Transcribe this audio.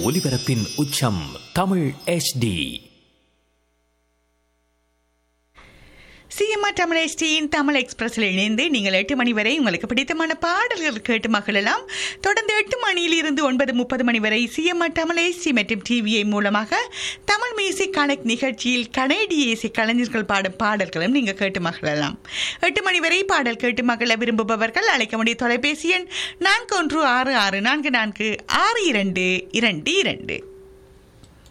ஒலிபரப்பின் உச்சம் Tamil HD CMR Tamil எஸ்டியின் தமிழ் எக்ஸ்பிரஸில் இணைந்து நீங்கள் எட்டு மணி வரை உங்களுக்கு பிடித்தமான பாடல்கள் கேட்டு மகிழலாம் தொடர்ந்து எட்டு மணியில் இருந்து ஒன்பது முப்பது மணி வரை சிஎம்ஆர் தமிழ் எஸ்டி மற்றும் டிவிஐ மூலமாக தமிழ் மியூசிக் கனெக்ட் நிகழ்ச்சியில் கனேடிய இசை கலைஞர்கள் பாடும் பாடல்களும் நீங்கள் கேட்டு மகிழலாம் எட்டு மணி வரை பாடல் கேட்டு மகிழ விரும்புபவர்கள் அழைக்க முடிய தொலைபேசி எண் நான்கு ஒன்று ஆறு ஆறு நான்கு நான்கு ஆறு இரண்டு இரண்டு இரண்டு